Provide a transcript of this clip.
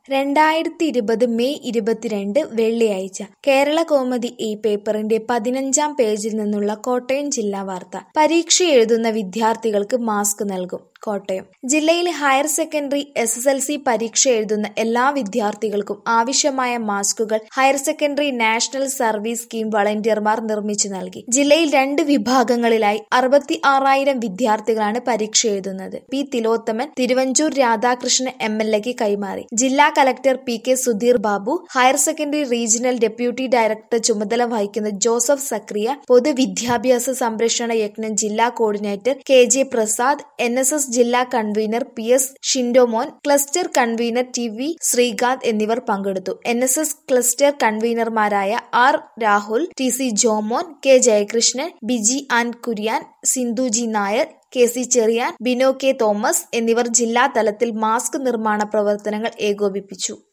രണ്ടായിരത്തി ഇരുപത് മെയ് ഇരുപത്തിരണ്ട് വെള്ളിയാഴ്ച കേരള കൗമുദി ഈ പേപ്പറിന്റെ പതിനഞ്ചാം പേജിൽ നിന്നുള്ള കോട്ടയം ജില്ലാ വാർത്ത പരീക്ഷ എഴുതുന്ന വിദ്യാർത്ഥികൾക്ക് മാസ്ക് നൽകും കോട്ടയം ജില്ലയിലെ higher secondary S S L C പരീക്ഷ എഴുതുന്ന എല്ലാ വിദ്യാർത്ഥികൾക്കും ആവശ്യമായ മാസ്കുകൾ higher secondary national service scheme വളണ്ടിയർമാർ നിർമ്മിച്ചു നൽകി ജില്ലയിൽ രണ്ട് വിഭാഗങ്ങളിലായി അറുപത്തി ആറായിരം വിദ്യാർത്ഥികളാണ് പരീക്ഷ എഴുതുന്നത് P Thilothaman Thiruvanchoor Radhakrishnan M L എക്ക് കൈമാറി ജില്ലാ collector P K Sudheer Babu higher secondary regional deputy director ചുമതല വഹിക്കുന്ന ജോസഫ് സക്രിയ പൊതുവിദ്യാഭ്യാസ സംരക്ഷണ യജ്ഞം ജില്ലാ coordinator K J Prasad N S S ജില്ലാ convener P S Shindomon cluster convener T V Sreekanth എന്നിവർ പങ്കെടുത്തു എൻ എസ് എസ് ക്ലസ്റ്റർ കൺവീനർമാരായ R Rahul T C Jomon K Jayakrishnan Biji Ann Kurian Sindhu G Nair K C Cherian Bino K Thomas എന്നിവർ ജില്ലാ തലത്തിൽ മാസ്ക് നിർമ്മാണ പ്രവർത്തനങ്ങൾ ഏകോപിപ്പിച്ചു